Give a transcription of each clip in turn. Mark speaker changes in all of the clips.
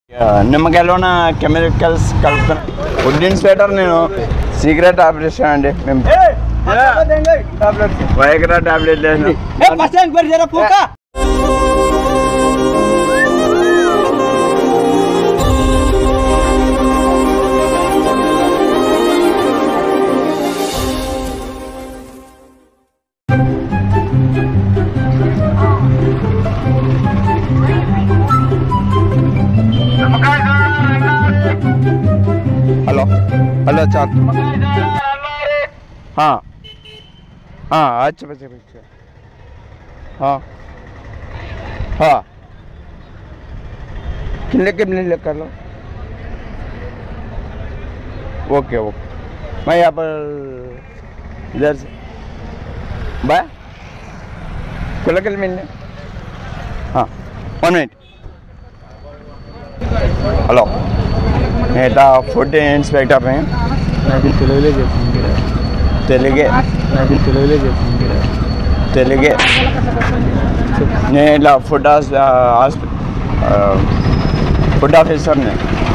Speaker 1: నిమ్మకాయలోన chemicals కలుపుతున్నా food inspector నేను secret operation అండి మేము వైగ్రా టాబ్లెట్ हेलो हेलो चार हाँ हाँ अच्छा बच्चे बच्चे हाँ हाँ कितने कितने ले कर लो ओके ओके मैं यहाँ पर इधर से बाय कुल किल मिलने हाँ वन मिनट हेलो నేను ఇట్లా ఫుడ్ ఇన్స్పెక్టర్ని
Speaker 2: నాకు తెలుగులో చెప్పింది
Speaker 1: తెలుగే
Speaker 2: నాకు తెలుగులో చెప్పింది
Speaker 1: తెలుగే నేను ఇట్లా ఫుడ్ హాస్ హాస్పి ఫుడ్ ఆఫీసర్ని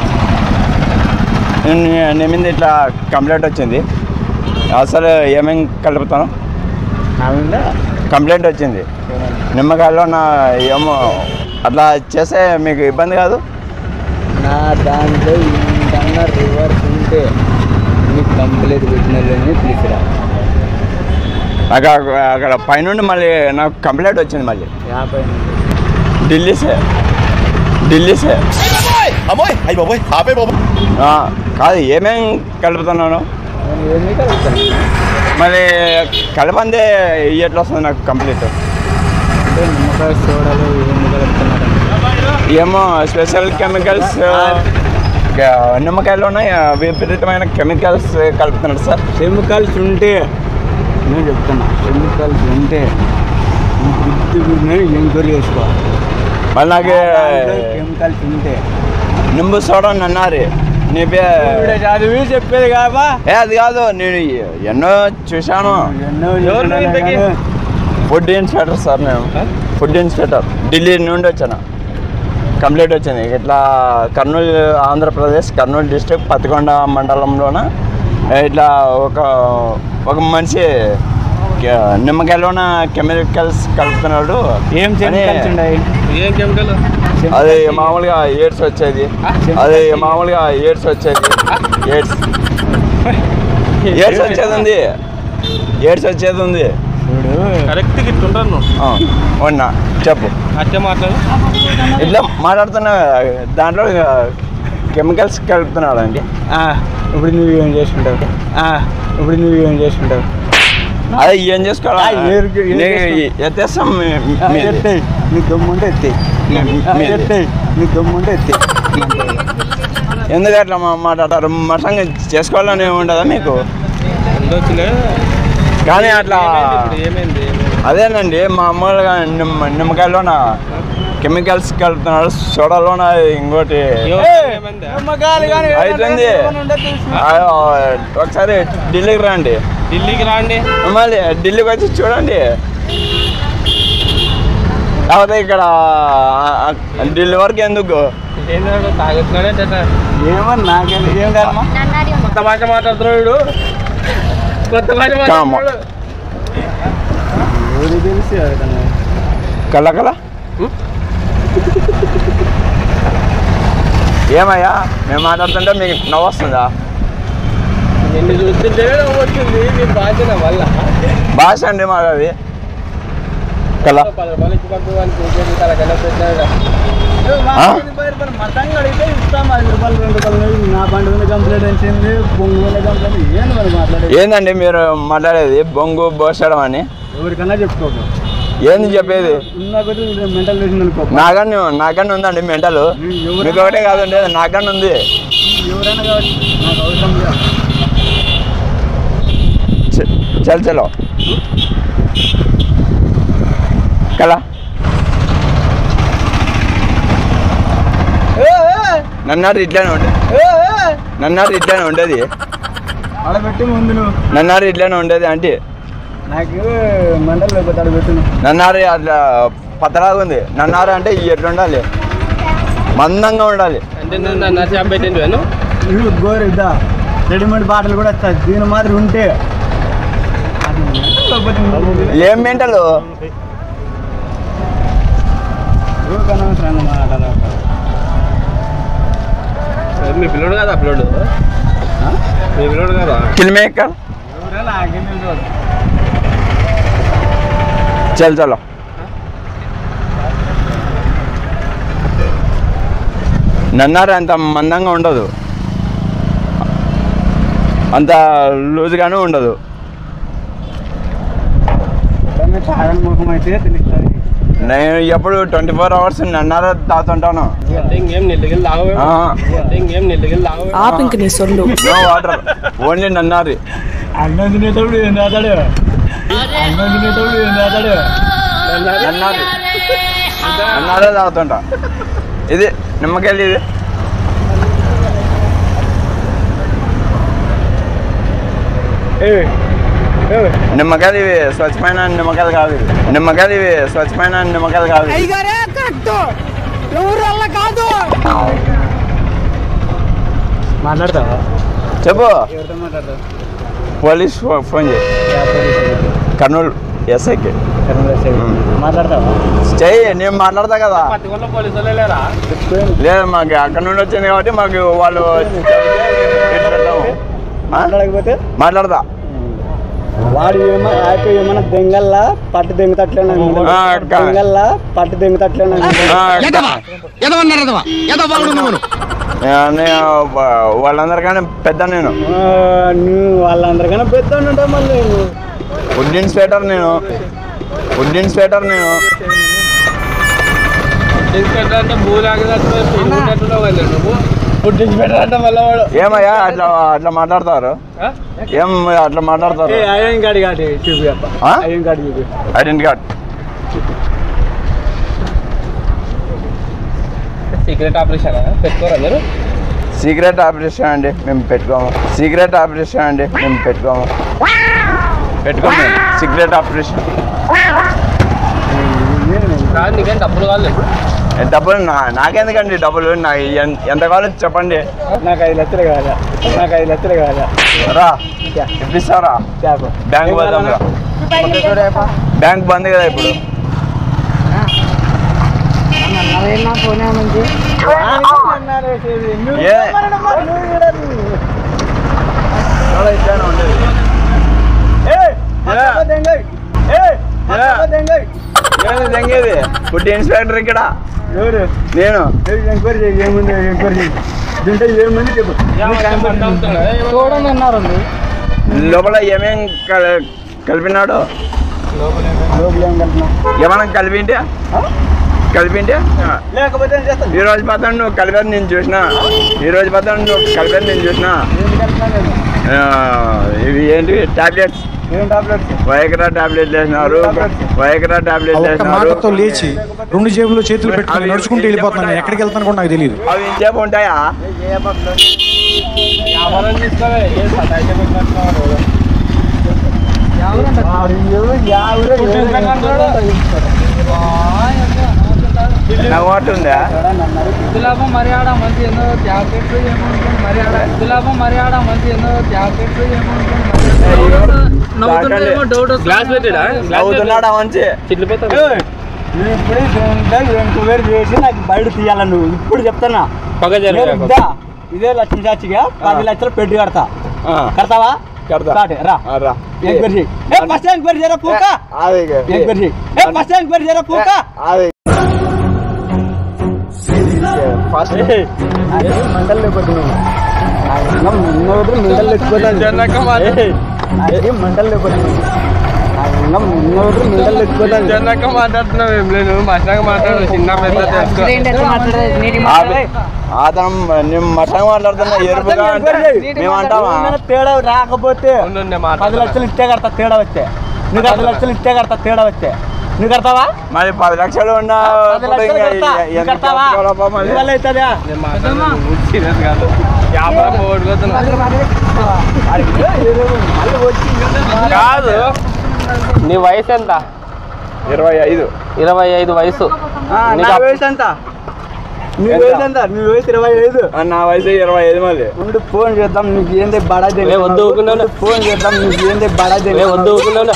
Speaker 1: నేను నీ మీద ఇట్లా కంప్లైంట్ వచ్చింది అసలు ఏమేం కలుపుతాను
Speaker 2: ఆవిడ
Speaker 1: కంప్లైంట్ వచ్చింది నిమ్మకాయలో నా ఏమో అట్లా చేస్తే మీకు ఇబ్బంది కాదు
Speaker 2: నా దాంట్లో ఇంతన్నా రివర్స్ ఉంటే నీకు కంప్లీట్ పెట్టినలోనే తీసుకురా
Speaker 1: నాకు అక్కడ- అక్కడ పైనుండి మళ్ళీ నాకు కంప్లైంట్ వచ్చింది మళ్ళీ
Speaker 2: యాభై
Speaker 1: ఢిల్లీ సే ఢిల్లీ సే
Speaker 3: అమ్మోయ్ అయ్యి బాబోయ్ ఆపే బాబు
Speaker 1: ఆ, కాదు ఏమేం కలుపుతున్నాను
Speaker 2: నేను ఏమి కలుగుతాను
Speaker 1: మరి కలపందే ఎట్లా వస్తుంది నాకు కంప్లీట్
Speaker 2: అంటే నిమ్మకాయ సోడాలో ఏమి కలుపుతున్నారు
Speaker 1: ఏమో స్పెషల్ కెమికల్స్ నిమ్మకాయలోనే విపరీతమైన కెమికల్స్ కలుపుతున్నారు సార్
Speaker 2: కెమికల్స్ ఉంటే నేను చెప్తున్నా కెమికల్స్ ఉంటే ఎంక్వైరీ చేసుకోవాలి
Speaker 1: మళ్ళీ నాకు
Speaker 2: కెమికల్స్ ఉంటే
Speaker 1: నింబు సోడా అన్నారు నీ పే
Speaker 2: చదివి చెప్పేది కావా
Speaker 1: ఏ అది కాదు నేను ఎన్నో చూశాను
Speaker 2: ఎన్నో
Speaker 3: ఎవరు నువ్వు ఇంతకీ?
Speaker 1: ఫుడ్ ఇన్స్పెక్టర్ సార్ నేను ఫుడ్ ఇన్స్పెక్టర్ ఢిల్లీ నుండి వచ్చాను కంప్లీట్ వచ్చింది ఇట్లా కర్నూలు ఆంధ్రప్రదేశ్ కర్నూలు డిస్ట్రిక్ట్ పత్తికొండ మండలంలోన ఇట్లా ఒక ఒక మనిషి కె- నిమ్మకాయలోన కెమికల్స్ కలుపుతున్నాడు
Speaker 2: ఏం కెమికల్స్
Speaker 1: అని-
Speaker 2: ఉన్నాయి
Speaker 3: ఏం కెమికల్
Speaker 1: అది మామూలుగా ఎయిడ్స్ వచ్చేది అది మామూలుగా ఎయిడ్స్ వచ్చేది ఎయిడ్స్ ఎయిడ్స్ వచ్చేది ఉంది ఎయిడ్స్ వచ్చేది ఉంది
Speaker 2: చూడు
Speaker 3: కరెక్ట్ ఇట్టుంటాను నువ్వు
Speaker 1: ఆ, ఉన్నా చెప్పు
Speaker 3: అట్టే మాట్లాడు
Speaker 1: ఇట్లా మాట్లాడుతున్నా దాంట్లో కెమికల్స్ కలుపుతున్నాడు అండి
Speaker 2: ఆ, ఇప్పుడు నువ్వు ఏం చేసుకుంటావు ఆ, ఇప్పుడు నువ్వు ఏం చేసుకుంటావు
Speaker 1: అదే ఏం చేసుకోవాలా
Speaker 2: ఆ, ఏరుకు- ఏం
Speaker 1: నీ-
Speaker 2: చేసుకో-
Speaker 1: ఎత్తేస్తాం మీ-
Speaker 2: ఆ,
Speaker 1: మీది.
Speaker 2: ఎత్తేయ్ నీ దమ్ముంటే ఎత్తేయ్ ఆ,
Speaker 1: మీది.
Speaker 2: ఎత్తేయ్ నీ దమ్ముంటే ఎత్తేయ్
Speaker 1: ఎందుకు అట్లా మా- మాట్లాడతారు మటంగా చేసుకోవాలని ఉండదా మీకు
Speaker 3: ఉండొచ్చులే
Speaker 1: కానీ అట్లా
Speaker 3: ఏమైంది ఇప్పుడు? ఏమైంది ఏమైంది?
Speaker 1: అదేనండి మామూలుగా నిమ్మ నిమ్మకాయలోన కెమికల్స్ కలుపుతున్నారు సోడాలోన ఇంకోటి
Speaker 3: ఎవరు ఏమైంది?
Speaker 1: అవుతుంది ఆ, ఒకసారి ఢిల్లీకి రండి
Speaker 3: ఢిల్లీకి రాండి
Speaker 1: మళ్ళీ ఢిల్లీకి వచ్చి చూడండి కాకపోతే ఇక్కడ ఆ, ఆ, ఢిల్లీ వరకు ఎందుకు
Speaker 3: ఏంటంటే తాగుతున్నాడే చేత
Speaker 2: ఏమో నాకేం ఏం కర్మ
Speaker 3: కొత్త భాష మాట్లాడుతున్నాడు వీడు. కొత్త భాష
Speaker 1: కామ.
Speaker 3: మాట్లాడుతున్నాడు
Speaker 2: ఎవరికి తెలిసి ఎవరికన్నా
Speaker 1: కళ్ళ కళ ఏమయ్యా మేము మాట్లాడుతుంటే మీకు నవ్వు వస్తుందా
Speaker 3: నిన్ను చూస్తుంటేనే నవ్వు వచ్చింది నీ భాష నా వల్ల
Speaker 1: భాష అండి మాది కళ
Speaker 3: పది రూపాయలు ఇచ్చి పంపించడానికి ఇంకేంటి తనకన్నా పెట్టాడు
Speaker 1: ఆ?
Speaker 2: మతంగా అడిగితే ఇస్తాం ఐదు రూపాయలు రెండు రూపాయలు నా బండి మీద కంప్లైంట్ వచ్చింది బొంగు మీద కంప్లైంట్ ఏంది మరి మాట్లాడేది
Speaker 1: ఏందండి మీరు మాట్లాడేది బొంగు బోసడం అని
Speaker 2: ఎవరికన్నా చెప్పుకోకు
Speaker 1: ఏంది చెప్పేది
Speaker 2: ఉన్న కొద్ది మెంటల్ వేసింది అనుకో
Speaker 1: నాకన్నా నాకన్నా ఉందండి మెంటల్ మీకు ఒకటే కాదండి నాకన్నా ఉంది
Speaker 2: ఎవరైనా కావచ్చు నాకు అవసరం లేదు
Speaker 1: చ- చల్ చలో కళ నన్నారు ఇట్లానే ఉంటుంది నన్నారు ఇట్లానే ఉండేది
Speaker 2: ఆడబెట్టి ముందు నువ్వు
Speaker 1: నన్నారు ఇట్లానే ఉండేది అంటే
Speaker 2: నాకు మండలి లేకపోతే ఆడబెట్టు నువ్వు
Speaker 1: నన్నారు అట్లా పతలాగా ఉంది నన్నారు అంటే ఎట్లా ఉండాలి మందంగా ఉండాలి
Speaker 3: అంటే నువ్వు నన్ను షాప్ పెట్టిండు వేను
Speaker 2: ఇవి గోరు ఇద్దా రెడీమేడ్ బాటలు కూడా వస్తాయి దీని మాదిరి ఉంటే అది లేకపోతే నువ్వు-
Speaker 1: ఏం మెంటలు
Speaker 2: ఊరికే అనవసరంగా మాట్లాడాలి.
Speaker 3: మీ పిల్లడు కదా పిల్లడు
Speaker 2: ఆ?
Speaker 3: మీ పిల్లడు కదా
Speaker 1: కిల్ మేకర్
Speaker 2: ఎవరో నాకేం తెలియదు.
Speaker 1: చల్ చలో నన్నారు అంత మందంగా ఉండదు అంత లూజ్గానే ఉండదు
Speaker 2: ఎప్పుడన్నా తాగని ముఖం అయితే తెలుస్తుంది
Speaker 1: నేను ఎప్పుడు ట్వంటీ ఫోర్ అవర్స్ నన్నార తాగుతుంటాను
Speaker 3: అంటే ఇంకేం నిల్లుగిల్లు తాగవే
Speaker 1: ఆ.
Speaker 3: అంటే ఇంకేం నిల్లుగిల్లు తాగవే
Speaker 4: ఆపు ఇంక నీ సొల్లు
Speaker 1: నో వాటర్ ఓన్లీ నన్నారి
Speaker 2: అన్నం తినేటప్పుడు ఏం తాతాడు అన్నం తినేటప్పుడు ఏం తాతాడు
Speaker 1: నన్నారి నన్నారే తాగుతుంటా ఇది నిమ్మకాయలు ఇది నిమ్మకాయలు ఇవి స్వచ్ఛమైన నిమ్మకాయలు కాదు ఇవి నిమ్మకాయలు ఇవి స్వచ్ఛమైన నిమ్మకాయలు కాదు ఇవి.
Speaker 2: మాట్లాడతావా
Speaker 1: చెప్పు
Speaker 2: ఎవరితో మాట్లాడతావు
Speaker 1: పోలీస్ ఫో- ఫోన్ చేయి కర్నూలు ఎస్ఐకి
Speaker 2: మాట్లాడతావా
Speaker 1: చెయ్యి నేను మాట్లాడతా కదా
Speaker 3: పట్టుకున్న పోలీసు వాళ్ళే లేరా
Speaker 1: లేదు మాకు అక్కడ నుండి వచ్చింది కాబట్టి మాకు వాళ్ళు చెబితే మేము పెడతాము. ఆ?
Speaker 2: మాట్లాడకపోతే
Speaker 1: మాట్లాడతా
Speaker 2: వాడు ఏమో ఆయప్ప ఏమన్నా దెంగల్లా పట్టు దెంగతట్లేనా
Speaker 1: ఆ, అక్క.
Speaker 2: దెంగల్లా పట్టు దెంగతట్లేనా
Speaker 1: ఆ, ఆ, నేను వా- వాళ్ళందరికన్నా పెద్ద నేను
Speaker 2: నువ్వు వాళ్ళందరికన్నా పెద్ద ఉంటావు మళ్ళీ నువ్వు.
Speaker 1: ఫుడ్ ఇన్స్పెక్టర్ నేను ఫుడ్ ఇన్స్పెక్టర్ నేను
Speaker 3: ఇన్స్పెక్టర్ అంటే భూలాగినట్టున్నావు కదా నువ్వు ఫుడ్ ఇన్స్పెక్టర్ అంటే మళ్ళీ వాడు
Speaker 1: ఏమయ్యా అట్లా అట్లా మాట్లాడతారు
Speaker 3: ఆ?
Speaker 1: ఏం అట్లా మాట్లాడతారు
Speaker 2: ఏ ఐడెంటి కార్డు కాదు చూపి అప్ప
Speaker 1: ఆ?
Speaker 2: ఐడెంటి కార్డు చూపి
Speaker 1: ఐడెంటి కార్డ్
Speaker 3: సీక్రెట్ ఆపరేషన్ పెట్టుకోరా మీరు
Speaker 1: సీక్రెట్ ఆపరేషన్ అండి మేము పెట్టుకోము సీక్రెట్ ఆపరేషన్ అండి మేము పెట్టుకోము పెట్టుకోము మేము. సీక్రెట్ ఆపరేషన్
Speaker 3: కాదు నీకేం డబ్బులు కావాలి
Speaker 1: ఏ డబ్బులు నా నాకెందుకండి డబ్బులు నా ఎన్- ఎంత కావాలో చెప్పండి
Speaker 2: నాకు ఐదు లక్షలు కావాలా నాకు ఐదు లక్షలు కావాలా
Speaker 1: రా ఇప్పిస్తారా
Speaker 2: చేప
Speaker 1: బ్యాంక్ పోదాం రా బ్యాంక్ బంద్ కదా ఇప్పుడు ఏ? ఏమి తెంగేది ఫుడ్ ఇన్స్పెక్టర్ ఇక్కడ
Speaker 2: ఎవరు
Speaker 1: నేను
Speaker 2: ఎంక్వైరీ చేయి ఏముంది ఎంక్వైరీ చేయి దీంట్లో ఏముంది చెప్పు చూడండి అన్నారు
Speaker 1: లోపల ఏమేం కల- కలిపినాడు
Speaker 2: లోపల ఏం కలిపినా
Speaker 1: ఏమన్నా కలిపింటే కలిపింటే
Speaker 2: లేకపోతే ఏం చేస్తాను
Speaker 1: ఈ రోజు పదండి నువ్వు కలిపేది నేను చూసిన ఈ రోజు పదండి నువ్వు కలిపేది నేను చూసిన
Speaker 2: ఏంటి కలిపినా నేను
Speaker 1: ఆ, ఇవి ఏంటి టాబ్లెట్స్
Speaker 2: ఏం టాబ్లెట్స్
Speaker 1: వైకరా టాబ్లెట్లు వేసినారు వైకరా
Speaker 5: ఆ
Speaker 1: టాబ్లెట్లు
Speaker 5: ఒక్క
Speaker 1: వేసినారు
Speaker 5: మాటతో లేచి రెండు జేబుల్లో చేతులు పెట్టుకుని నడుచుకుంటూ వెళ్ళిపోతున్నాను నేను ఎక్కడికి వెళ్తాను కూడా నాకు తెలియదు
Speaker 1: అవి ఇంచేపు ఉంటాయా
Speaker 3: వ్యాపారం తీసుకోవే ఏం సతాయితే పెట్టినట్టున్నావు
Speaker 1: నాకు వాటి ఉందా
Speaker 6: గులాబం మర్యాద మంచి ఎన్నో జాకెట్లు ఏముంటుంది మర్యాద గులాబం మర్యాద మంచి ఎన్నో జాకెట్లు ఏముంటుంది నవ్వుతుంటేమో డౌట్ వస్తుంది.
Speaker 3: గ్లాస్ పెట్టాడా
Speaker 1: నవ్వుతున్నాడా మంచి
Speaker 3: చిట్లిపోతా
Speaker 2: నేను ఇప్పుడే ఎంక్వైరీ చేసి నాకు బయట తీయాల నువ్వు ఇప్పుడు చెప్తానా
Speaker 3: పగ
Speaker 2: నేను
Speaker 3: జరిగే
Speaker 2: ఇద్దా. ఇదే లక్ష్మీ సాక్షిగా పది లక్షలు పెట్టి కడతా
Speaker 1: ఆ,
Speaker 2: కడతావా
Speaker 1: కడతా.
Speaker 2: కాటే, రా
Speaker 1: ఆ, రా.
Speaker 2: ఎంక్వైరీ చేయి ఏ ఫస్ట్ ఎంక్వైరీ చేయరా పూక
Speaker 1: అది
Speaker 2: ఎంక్వైరీ చేయి ఏ ఫస్ట్ ఎంక్వైరీ చేయరా పూక
Speaker 1: అది ఫస్ట్
Speaker 2: అది మండలు లేకపోతున్నావు మండలు లేకపోతాను అది మండలు లేకపోతున్నావు మండలు లేకపోతాను
Speaker 3: జనక మాట్లాడుతున్నావు ఏం లేదు మాట్లాడక మాట్లాడు చిన్న పెద్ద తెలుసుకో.
Speaker 1: అతను నేను మటంగా మాట్లాడుతున్నా ఎరుపుగా అంటే మేమంటావా
Speaker 2: తేడా రాకపోతే
Speaker 3: ఉండు, నేను
Speaker 2: పది
Speaker 3: మాట్లాడతా.
Speaker 2: లక్షలు ఇస్తే కడతా తేడా వస్తే నువ్వు పది లక్షలు ఇస్తే కడతా తేడా వస్తే నువ్వు కడతావా
Speaker 1: మరి పది లక్షలు ఉన్న
Speaker 2: పది లక్షలు కడతా నువ్వు కడతావా నీ వల్ల అవుతుందా
Speaker 3: నేను మాట్లాడను, నువ్వు serious కాదు. వ్యాపారం పోగొట్టుకోతున్నా. కాదు నీ వయసు ఎంత
Speaker 1: ఇరవై ఐదు
Speaker 3: ఇరవై ఐదు వయసు
Speaker 2: ఆ,
Speaker 3: నీకు
Speaker 2: నా
Speaker 3: అప్-
Speaker 2: వయసు ఎంత నీ
Speaker 1: ఎంత?
Speaker 2: వయసు ఎంత నీ వయసు ఇరవై ఐదు
Speaker 1: ఆ, నా వయసు ఇరవై ఐదు మళ్ళీ
Speaker 2: ఉండు ఫోన్ చేద్దాం నీకు ఏంది బడా తెలియదు.
Speaker 3: ఏ, వద్దు, ఊరుకున్నాను.
Speaker 2: ఉండు, ఫోన్ చేద్దాం నీకు ఏంది బడా
Speaker 3: ఏ
Speaker 2: తెలియదు.
Speaker 3: వద్దు ఊరుకున్నాను.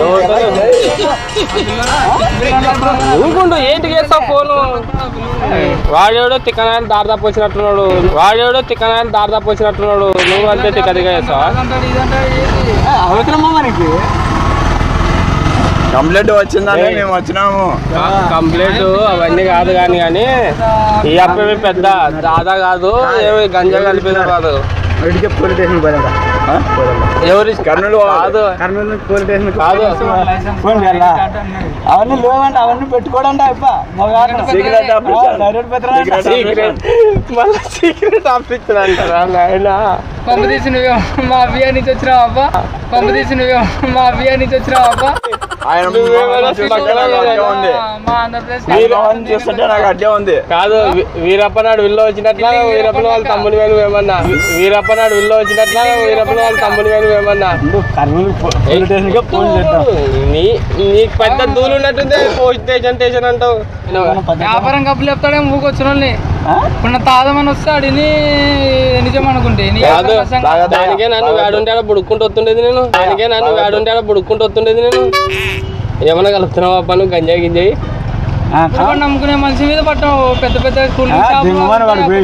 Speaker 3: ఊరుకుంటూ ఏంటి చేస్తావు ఫోను వాడేవాడో తిక్కనాయలు దారి తప్పొచ్చినట్టున్నాడు వాడేవాడో తిక్కనాయలు దారి తప్పొచ్చినట్టున్నాడు నువ్వు అంతే తిక్క తిక్క చేస్తావా
Speaker 6: అదంటాడు, ఇదంటాడు, ఏంది?
Speaker 2: ఆ, అవసరమా మనకి
Speaker 1: కంప్లీట్ వచ్చిందంటే మేము వచ్చినాము
Speaker 3: కంప్లీట్ అవన్నీ కాదు కానీ కానీ ఈ అప్పవి పెద్ద దాదా కాదు ఏమి గంజా కలిపిన కాదు
Speaker 2: ఇటుకే పోలీస్ స్టేషన్ పోలేదా
Speaker 1: ఆ?
Speaker 3: ఎవరి
Speaker 1: కర్నూలు
Speaker 3: కాదు
Speaker 2: కర్నూలు నుంచి పోలీస్ స్టేషన్
Speaker 3: కాదు
Speaker 2: ఫోన్ చేయాలా అవన్నీ లేవంటే అవన్నీ పెట్టుకోవడంటే అయిపో మగాడు
Speaker 1: సీక్రెట్ ఆపరేషన్.
Speaker 2: డైరెక్ట్ పెద్దరా
Speaker 1: సీక్రెట్
Speaker 3: సీక్రెట్ మళ్ళీ సీక్రెట్ ఆఫీసర్ అంటారా నాయన
Speaker 6: పంపు తీసి నువ్వే మా అవ్వియా నుంచి వచ్చినావు అబ్బా పంపు తీసి నువ్వే మా అవ్వియా నుంచి వచ్చినావు అబ్బా
Speaker 1: ఆయన మొహం చూస్తుంటే నాకు అడ్డే ఉంది
Speaker 6: మా ఆంధ్రప్రదేశ్
Speaker 1: ఆయన మొహం చూస్తుంటే నాకు అడ్డే ఉంది
Speaker 3: కాదు వీ- వీరప్పనాడు విల్లో వచ్చినట్లా వీరప్పన వాళ్ళ తమ్ముని వేలు ఏమన్నా వీరప్పనాడు విల్లో వచ్చినట్లా వీరప్పన వాళ్ళ తమ్ముని వేలు ఏమన్నా
Speaker 2: కర్నూలు పోలీస్ స్టేషన్కి ఫోన్ చేద్దాం
Speaker 3: నీ నీకు పెద్ద దూలు ఉన్నట్టుంది పోలీస్ స్టేషన్ స్టేషన్ అంటావు
Speaker 6: వ్యాపారం కప్పులు చెప్తాడేమో ఊకొచ్చిన వాళ్ళని ఇప్పుడు నా తాతమని వస్తే అడిని నిజం అనుకుంటే నీ
Speaker 3: కాదు
Speaker 6: వ్యాపారం సంగతి-
Speaker 1: తాగదు.
Speaker 3: దానికే నన్ను వేడుంటే ఆడ బుడుక్కుంటూ వస్తుండేది నేను దానికే నన్ను వేడుంటే ఆడ బుడుక్కుంటూ వస్తుండేది నేను ఏమన్నా కలుపుతున్నావా పను గంజాయి గింజాయి
Speaker 6: ఇప్పుడు నమ్ముకునే మనిషి మీద పట్టాం పెద్ద పెద్ద కూల్
Speaker 2: ఆ, దిమ్మని వాడు పోయి.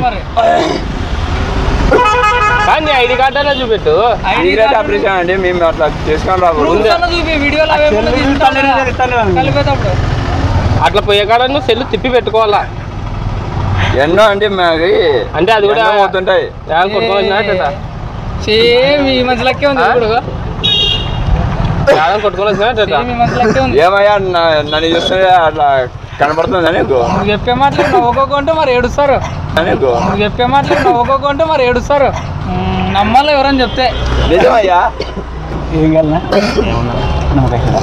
Speaker 3: కానీ నీ ఐడి కార్డు అన్నా చూపెట్టు
Speaker 1: సీక్రెట్ ఆపరేషన్ అండి మేము అట్లా చేసుకొని రాకూడదు
Speaker 6: చూపి వీడియోలో అవే
Speaker 2: సెల్
Speaker 6: తీసుకుంటాను
Speaker 2: ఇస్తాను, ఇస్తాను వాళ్ళని.
Speaker 6: కలిపేటప్పుడు
Speaker 3: అట్లా పోయే కాడ నువ్వు సెల్లు తిప్పి పెట్టుకోవాలా
Speaker 1: ఎన్నో అండి మాకి
Speaker 3: అంటే అది కూడా
Speaker 1: ఎన్నో అవుతుంటాయి
Speaker 3: ఏం కొట్టుకొని వచ్చినా
Speaker 6: సేమ్ ఈ మధ్య లెక్కే ఉంది
Speaker 3: ఆ?
Speaker 6: ఇప్పుడు
Speaker 3: ఏం కొట్టుకొని వచ్చినా
Speaker 6: సేమ్ ఈ మధ్య లెక్కే ఉంది
Speaker 1: ఏమయ్యా నా- నన్ను చూస్తుంటే అట్లా కనబడుతుందా నీకు
Speaker 6: నువ్వు చెప్పే మాటలు నవ్వుకోకుంటే మరి ఏడుస్తారు
Speaker 1: నీకు
Speaker 6: నువ్వు చెప్పే మాటలు నవ్వుకోకుంటే మరి ఏడుస్తారు మ్మ్, నమ్మాలి ఎవరని చెప్తే
Speaker 1: నిజమయ్యా
Speaker 2: ఏం కావాలన్నా నమ్మకం ఇక్కడ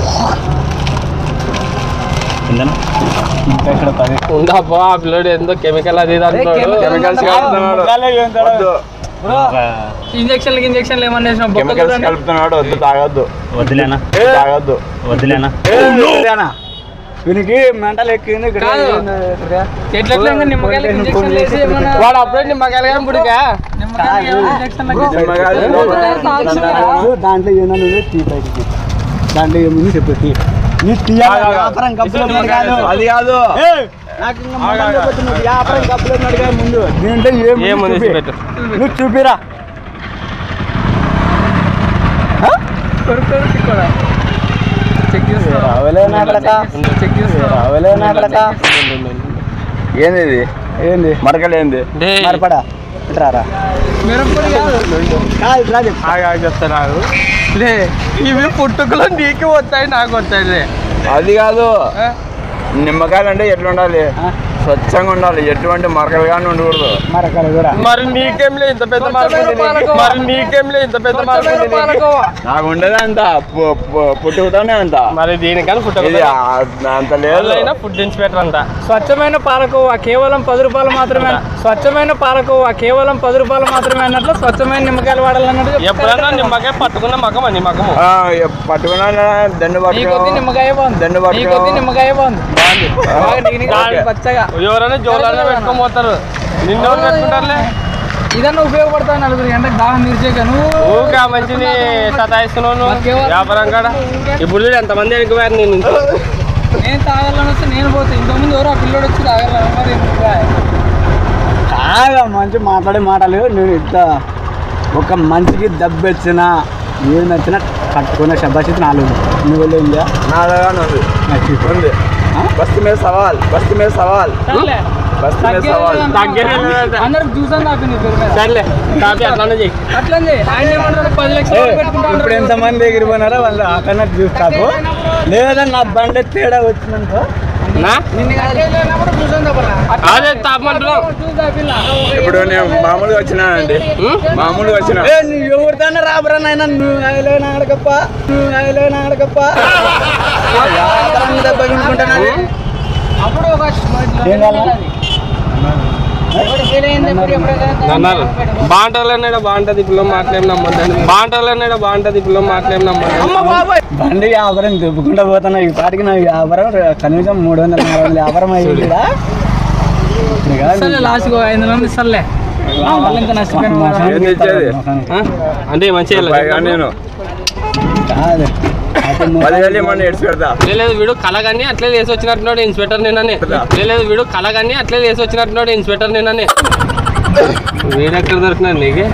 Speaker 2: ఉందన్నా నమ్మకం ఇక్కడ పది
Speaker 3: ఉందబ్బా ఆ పిల్లడు ఎంతో కెమికల్ అది ఇది అంటున్నాడు
Speaker 6: chemical
Speaker 1: కెమికల్స్ కలుపుతున్నాడు
Speaker 2: ముఖాలే ఏం తేడా?
Speaker 1: వద్దు
Speaker 6: ఇంజక్షన్లకి ఇంజక్షన్లు ఏమన్నా వేసిన
Speaker 1: కెమికల్స్ కలుపుతున్నాడు వద్దు తాగొద్దు
Speaker 5: వద్దులేనా
Speaker 1: తాగొద్దు
Speaker 5: వద్దులేనా
Speaker 2: ఇదేనా? వీనికి మెంటల్ ఎక్కింది ఇక్కడ
Speaker 6: కాదు. ఎట్లా ఎట్లా ఇంకా నిమ్మకాయలకి ఇంజక్షన్లు వేసి ఏమన్నా
Speaker 3: వాడు అప్పుడే నిమ్మకాయలు కానీ పుడిగా
Speaker 6: నిమ్మకాయలకి ఏమన్నా ఇంజక్షన్లకి
Speaker 1: నిమ్మకాయలు
Speaker 2: దాంట్లో- దాంట్లో ఏమన్నా నువ్వే తీ బయటికి దాంట్లో ఏముంది చెప్పు తీ నీ తీయాలి వ్యాపారం కప్పులో ఉన్నాడు కాదు
Speaker 1: అది కాదు
Speaker 2: ఏయ్, నాకు ఇంకా మొదలు చెప్పొద్దు, నువ్వు వ్యాపారం కప్పులో ఉన్నాడు కాదు ముందు దీంట్లో ఏముంది
Speaker 3: ఏముంది
Speaker 2: చూపి.
Speaker 3: పెట్టు.
Speaker 2: నువ్వు చూపిరా
Speaker 6: కొరుకు కూడా చెక్ చేసుకో
Speaker 2: రావలేనా అక్కడక
Speaker 6: చెక్ చేసుకో
Speaker 2: రావలేనా అక్కడక
Speaker 1: ఏంది ఇది
Speaker 2: ఏంది
Speaker 1: మరకలు ఏంది
Speaker 2: మరపడా ఇట్రారా
Speaker 6: మిరప్పొడి కాదు
Speaker 2: కాదు ఇట్రా చెప్పు
Speaker 3: చెప్తున్నారు లే ఇవి పుట్టుకలో నీకు వస్తాయి నాకు వస్తాయి లే
Speaker 1: అది కాదు నిమ్మకాయలు అంటే ఎట్లా ఉండాలి
Speaker 2: ఆ?
Speaker 1: స్వచ్ఛంగా ఉండాలి ఎటువంటి మరకలు కానీ ఉండకూడదు
Speaker 2: మరకలు కూడా
Speaker 3: మరి నీకేం లే ఇంత పెద్ద మార్పు
Speaker 6: స్వచ్ఛమైన
Speaker 3: ఉంది నీకు?
Speaker 6: పాలకోవా.
Speaker 3: మరి నీకేం లే ఇంత పెద్ద మార్పు ఉంది నీకు?
Speaker 6: పాలకోవా
Speaker 1: నాకు ఉండేది అంత పు- పు- పుట్టుకతోనే అంత
Speaker 3: మరి దీనికని
Speaker 1: ఇది
Speaker 3: పుట్టుక
Speaker 1: ఆ- అంత లేదు
Speaker 3: అయినా ఫుడ్ ఇన్స్పెక్టర్ అంట
Speaker 6: స్వచ్ఛమైన పాలకోవా కేవలం పది రూపాయలు మాత్రమే స్వచ్ఛమైన పాలకోవా కేవలం పది రూపాయలు మాత్రమే అన్నట్లు స్వచ్ఛమైన నిమ్మకాయలు వాడాలన్నట్టు చెప్తారు
Speaker 3: ఎప్పుడైనా
Speaker 6: కదా.
Speaker 3: నిమ్మకాయ పట్టుకున్న మగం నీ మగము
Speaker 1: ఆ, ఎ- పట్టుకున్నా దండు
Speaker 6: నీ కొద్ది
Speaker 1: పట్టుకో
Speaker 6: నిమ్మకాయ బాగుంది
Speaker 1: దండు
Speaker 6: నీ కొద్ది
Speaker 1: పట్టుకో
Speaker 6: నిమ్మకాయ బాగుంది బాగా నీకు
Speaker 1: ఓకే.
Speaker 6: పచ్చగా
Speaker 3: ఎవరైనా జోలైనా పెట్టుకొని పోతారు నిన్నెవరు పెట్టుకుంటారులే
Speaker 6: ఇదన్నా ఉపయోగపడతావు నలుగురు గంటలకు దాహం తీర్చేక నువ్వు
Speaker 3: ఊరికే ఆ మంచిని సతాయిస్తున్నావు నువ్వు
Speaker 6: బతికేవాళ్ళు.
Speaker 3: వ్యాపారం కాడ ఇప్పుడు చూడు ఎంతమంది ఎనికిపోయారు నేను నుంచి
Speaker 6: నేను తాగాలని వస్తే నేను పోతే ఇంతకుముందు ఎవరో ఆ పిల్లోడు వచ్చి తాగలను మరి ఎందుకు రా?
Speaker 2: కాగా మంచి మాట్లాడే మాటలు నేను ఇంత ఒక మనిషికి దెబ్బెచ్చిన ఏం నచ్చినా కట్టుకునే శబ్దాచి నాలుగు నువ్వు ఉందా
Speaker 1: నా దగ్గర ఉంది ఉంది బస్తీ మీద సవాల్ బస్తీ మీద సవాల్
Speaker 6: సర్లే.
Speaker 1: బస్తీ మీద
Speaker 6: తగ్గేది
Speaker 1: సవాల్
Speaker 6: లేదంటే
Speaker 3: తగ్గేది లేదంటే.
Speaker 6: అందరికి చూసాను నాకు నీ పేరు మీద
Speaker 3: సర్లే కాపీ అట్లానే చెయ్యి
Speaker 6: అట్లంది ఆయన ఏమంటారు పది లక్షలు
Speaker 2: ఏయ్,
Speaker 6: పెట్టుకుంటాడు
Speaker 2: ఇప్పుడు ఎంతమంది ఎగిరిపోయినారో వాళ్ళు అక్కడ చూస్తాకు లేదా నా బండి తేడా వచ్చిందనుకో
Speaker 3: నా
Speaker 6: నిన్ను లేనప్పుడు చూసాను తప్పరా
Speaker 3: అదే తాపమంటున్నావు
Speaker 6: చూసా పిల్ల
Speaker 1: ఇప్పుడు నేను మామూలుగా వచ్చినానండి మామూలుగా వచ్చిన
Speaker 2: ఏ నువ్వు ఎవరితోనే రాబరా నాయన నువ్వు ఆయలో నాడకప్ప నువ్వు ఆయలో నాడకప్ప దెబ్బగించుకుంటున్నాను
Speaker 6: అప్పుడు ఒక
Speaker 2: ఏం కావాలా?
Speaker 3: అన్నారు బాగుంటుందన్నాడు బాగుంటుంది ఇప్పుడు మాట్లాడిన నమ్మద్దండి బాగుంటుందన్నాడు బాగుంటుంది ఇప్పుడు మాట్లాడిన నమ్మద్దండి
Speaker 2: బండి వ్యాపారం దుబ్బుకుంటా పోతున్నా ఈ పాటికి నా వ్యాపారం రే- కనీసం మూడు వందల నాలుగు వందల వ్యాపారం అయ్యింది
Speaker 6: సర్లే లాస్ట్ ఐదు మంది సర్లే వాళ్ళు ఇంకా నష్టపోయిన వాళ్ళు.
Speaker 1: ఏంది ఇచ్చేది
Speaker 3: ఆ? అంటే మంచిగా
Speaker 1: పైగా నేను
Speaker 2: కాదు అయితే మొత్తం
Speaker 1: పదివేలు ఇవ్వమని ఎడిచి పెడతా
Speaker 3: లేదు వీడు కలగాన్ని అట్లే వేసి వచ్చినట్టున్నాడు ఇన్స్పెక్టర్ నిన్ననే లేదు వీడు కలగాన్ని అట్లే వేసి వచ్చినట్టున్నాడు ఇన్స్పెక్టర్ నిన్ననే వీడు ఎక్కడ దొరికినాడు నీకు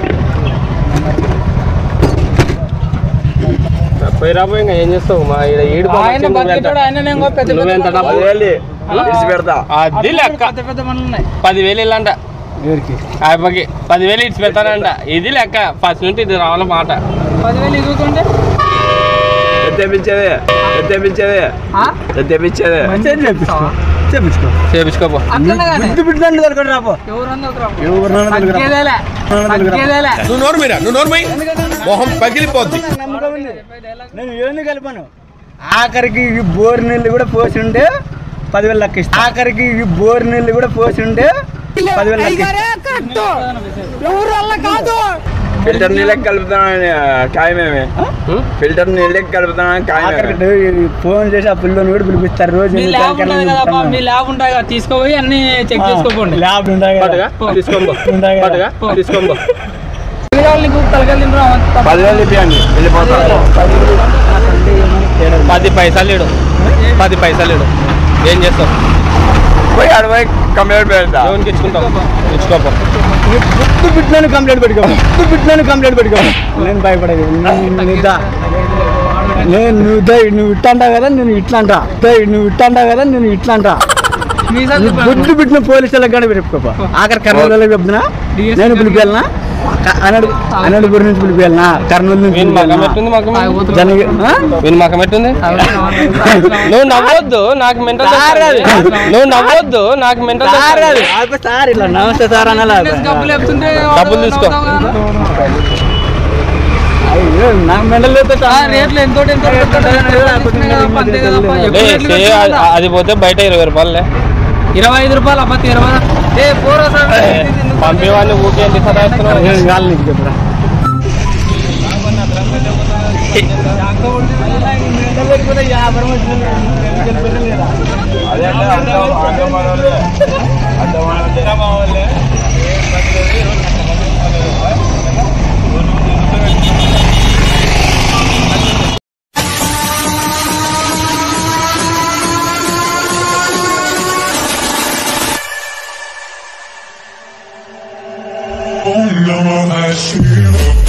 Speaker 3: పోయి రాబోయి ఇంకా ఏం చేస్తావు మా ఈడ ఈడు
Speaker 6: ఆయన బతికేటోడు ఆయన ఇంకో పెద్ద పెద్ద
Speaker 3: నువ్వెంత డబ్బు
Speaker 1: పదివేలు ఇడిచి పెడతా
Speaker 3: అది లెక్క
Speaker 6: పెద్ద పెద్ద పనులు ఉన్నాయి
Speaker 3: పదివేలు ఇల్లంట
Speaker 2: ఎవరికి
Speaker 3: ఆయప్పకి పదివేలు ఇచ్చి పెడతానంట ఇది లెక్క ఫస్ట్ నుంచి ఇది రావాల మాట
Speaker 6: పదివేలు ఇవ్వకుంటే
Speaker 1: ఎత్తేపించేది ఎత్తేపించేది
Speaker 6: ఆ?
Speaker 1: ఎత్తేపించేది
Speaker 2: మంచిగా చెప్పించుకో చెప్పించుకో
Speaker 3: చేపించుకోపో
Speaker 6: అట్లనే కానీ
Speaker 2: బుద్ధి బిడ్డలు దొరకడు రాపో
Speaker 6: ఎవరన్నా ఒకరు రావు.
Speaker 2: ఎవరినైనా దొరకరా
Speaker 6: తగ్గేదేలే తగ్గేదేలే
Speaker 4: నువ్వు నోరు మీరా నువ్వు నోరు మై మొహం పగిలిపోద్ది
Speaker 2: నమ్మకం ఉంది. నేను ఏంది కలిపాను ఆఖరికి ఈ బోర్ నీళ్ళు కూడా పోసి ఉంటే పదివేలు లెక్క ఇస్తా ఆఖరికి ఈ బోర్ నీళ్ళు కూడా పోసి ఉంటే పదివేలు లెక్క ఇస్తా.
Speaker 1: ఫిల్టర్ నీళ్ళకి కలుపుతానని ఖాయమేమి ఫిల్టర్ నీళ్ళకి కలుపుతానని ఖాయమేమి
Speaker 2: ఆఖరికి ఈ ఫోన్ చేసి ఆ పిల్లని కూడా పిలిపిస్తారు రోజు
Speaker 6: మీ ల్యాబ్ ఉంటుంది కదా మీ ల్యాబ్ ఉంటాయి కదా తీసుకోపోయి అన్ని చెక్ చేసుకోపోండి
Speaker 2: ల్యాబ్ ఉంటాయి కదా.
Speaker 3: తీసుకోంబో
Speaker 2: ఉంటాయి కదా.
Speaker 3: పట్టుగా తీసుకోంబో
Speaker 6: నీకు తలకాయలు తింటున్నావు అంత
Speaker 1: పదివేలు ఇప్పియండి వెళ్ళిపోతా
Speaker 3: పది పైసలు ఇడు పది పైసలు ఇడు ఏం చేస్తావు
Speaker 1: పోయి అడవై కంప్లీట్ పెడతా
Speaker 3: లోన్కి ఇచ్చుకుంటావు ఇచ్చుకోపో
Speaker 2: గుర్తు బిడ్డలను కంప్లైంట్ పెట్టుకో గుర్తు బిడ్డలను కంప్లైంట్ పెట్టుకో నేను భయపడేది నేను ఇద్దా నేను నువ్వు ఇద్దా నువ్వు ఇట్లా అంటావు కదా నేను ఇట్లా అంటా ఇద్దా నువ్వు ఇట్లా అంటావు కదా నేను ఇట్లా అంటా
Speaker 6: మీ సార్ చెప్పాను.
Speaker 2: గుడ్డు బిడ్డ పోలీసు వాళ్ళకి కానీ పెట్టుకోపా ఆఖరి కర్నూలు చెప్తున్నా నేను పిలిపియాలనా అన్నడు అన్నడుగురి నుంచి పిలిపియాలనా కర్నూలు నుంచి
Speaker 3: వీని మకం
Speaker 2: పిలిపియాలనా?
Speaker 3: ఎట్టుంది మకం
Speaker 6: తాగుబోతులు.
Speaker 2: జనగ ఆ?
Speaker 3: వీని మకం ఎట్టుంది నువ్వు నవ్వొద్దు నాకు మెంటల్
Speaker 2: సార్ అది.
Speaker 3: నువ్వు నవ్వొద్దు నాకు మెంటల్
Speaker 2: సార్ అది. ఆగు సార్ ఇలా నమస్తే సార్ అనాలి
Speaker 6: డబ్బులు చెప్తుంటే
Speaker 3: డబ్బులు తీసుకో.
Speaker 2: అయ్యో, నాకు మెండల్ లేకపోతే
Speaker 6: ఆ రేట్లు ఎంతో ఎంతో పెడతాడు. అంతే కదప్పా. ఎప్పుడు రేట్లు పెంచుతుందా?
Speaker 3: అది పోతే బయట ఇరవై రూపాయలే
Speaker 6: ఇరవై ఐదు రూపాయలు అప్పటి ఇరవై ఏ పోరా సార్
Speaker 3: పంపేవాడిని ఊకే ఎందుకు సదాయిస్తున్నావు?
Speaker 2: నేను గాలి నీకు చెప్పురా
Speaker 7: Om Namah Shivaya.